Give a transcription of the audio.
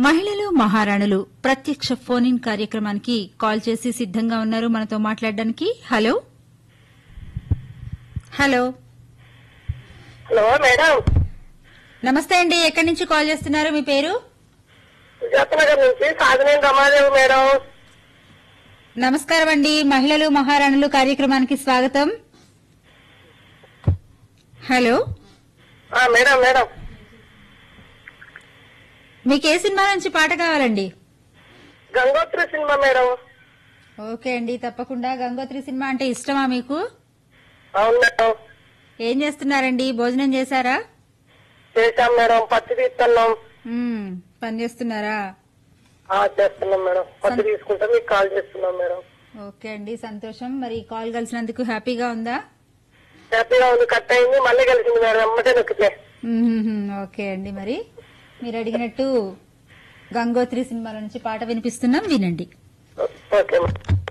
మహిళలు మహారాణులు ప్రత్యక్ష ఫోన్ ఇన్ కార్యక్రమానికి కాల్ చేసి సిద్దంగా ఉన్నారు మనతో మాట్లాడడానికి హలో హలో హలో మేడం నమస్తే అండి ఎక్కడి నుంచి కాల్ చేస్తున్నారు మీ పేరు సుజాతనగర్ నుంచి సాధనేని రమాదేవి మేడం నమస్కారం అండి మహిళలు మహారాణులు కార్యక్రమానికి స్వాగతం హలో ఆ, మేడం మేడం మీకు ఏ సినిమా నుంచి పాట కావాలండి గంగోత్రి సినిమా మేడం ఓకే అండి తప్పకుండా గంగోత్రి సినిమా అంటే ఇష్టమా మీకు అవును మేడం ఏం చేస్తున్నారండి భోజనం చేశారా చేశాం మేడం పత్తి తీస్తున్నాం మ్మ్, పని చేస్తున్నారా ఆ, చేస్తున్నాం మేడం పత్తి తీసుకుంటే మీకు కాల్ చేస్తున్నాం మేడం ఓకే అండి సంతోషం మరి కాల్ కలిసినందుకు హ్యాపీగా ఉందా హ్యాపీగా ఉంది కట్ అయింది మళ్ళీ కలిసింది మేడం అమ్మటే నొక్కితే మ్మ్, ఓకే అండి మరి మీరు అడిగినట్టు గంగోత్రి సినిమాల నుంచి పాట వినిపిస్తున్నాం వినండి ఓకే మేడం